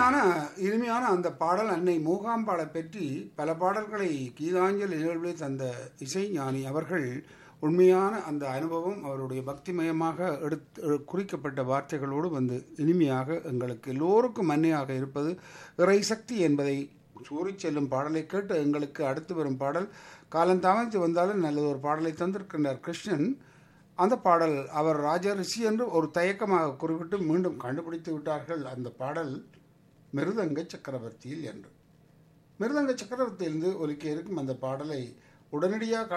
இனிமையான இனிமையான அந்த பாடல் அன்னை மூகாம்பாளை பற்றி பல பாடல்களை கீதாஞ்சலி நிகழ்வில் தந்த இசை ஞானி அவர்கள் உண்மையான அந்த அனுபவம் அவருடைய பக்திமயமாக எடுத்து குறிக்கப்பட்ட வார்த்தைகளோடு வந்து இனிமையாக எங்களுக்கு எல்லோருக்கும் மன்னியாக இருப்பது இறை சக்தி என்பதை சூறிச் செல்லும் பாடலை கேட்டு எங்களுக்கு அடுத்து வரும் பாடல் காலந்தாமத்து வந்தாலும் நல்ல ஒரு பாடலை தந்திருக்கின்றார் கிருஷ்ணன் அந்த பாடல் அவர் ராஜா ரிஷி என்று ஒரு தயக்கமாக குறிப்பிட்டு மீண்டும் கண்டுபிடித்து விட்டார்கள் அந்த பாடல் மிருதங்க சக்கரவர்த்தியில் என்று மிருதங்க சக்கரவர்த்தியிலிருந்து ஒலிக்க இருக்கும் அந்த பாடலை உடனடியாக